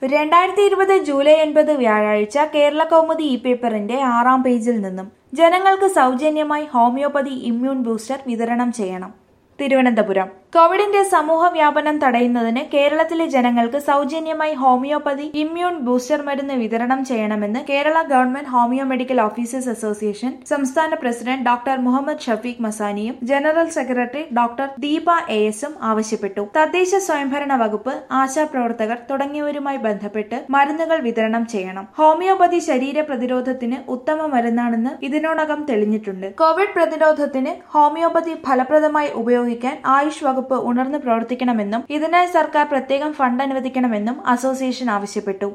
രണ്ടായിരത്തി ഇരുപത് ജൂലൈ ഒൻപത് വ്യാഴാഴ്ച കേരള കൗമുദി ഇ പേപ്പറിന്റെ ആറാം പേജിൽ നിന്നും ജനങ്ങൾക്ക് സൗജന്യമായി ഹോമിയോപ്പതി ഇമ്മ്യൂൺ ബൂസ്റ്റർ വിതരണം ചെയ്യണം തിരുവനന്തപുരം കോവിഡിന്റെ സമൂഹ വ്യാപനം തടയുന്നതിന് കേരളത്തിലെ ജനങ്ങൾക്ക് സൗജന്യമായി ഹോമിയോപ്പതി ഇമ്മ്യൂൺ ബൂസ്റ്റർ മരുന്ന് വിതരണം ചെയ്യണമെന്ന് Kerala government homoeo medical officers association സംസ്ഥാന പ്രസിഡന്റ് ഡോക്ടർ മുഹമ്മദ് ഷഫീഖ് മസാനിയും general secretary doctor Deepa A എസും ആവശ്യപ്പെട്ടു തദ്ദേശ സ്വയംഭരണ വകുപ്പ് ആശാപ്രവർത്തകർ തുടങ്ങിയവരുമായി ബന്ധപ്പെട്ട് മരുന്നുകൾ വിതരണം ചെയ്യണം ഹോമിയോപ്പതി ശരീര പ്രതിരോധത്തിന് ഉത്തമ മരുന്നാണെന്ന് ഇതിനോടകം തെളിഞ്ഞിട്ടുണ്ട് കോവിഡ് പ്രതിരോധത്തിന് ഹോമിയോപ്പതി ഫലപ്രദമായി ഉപയോഗിക്കാൻ ആയുഷ് വകുപ്പ് ഉണർന്നു പ്രവർത്തിക്കണമെന്നും ഇതിനായി സർക്കാർ പ്രത്യേകം ഫണ്ട് അനുവദിക്കണമെന്നും അസോസിയേഷൻ ആവശ്യപ്പെട്ടു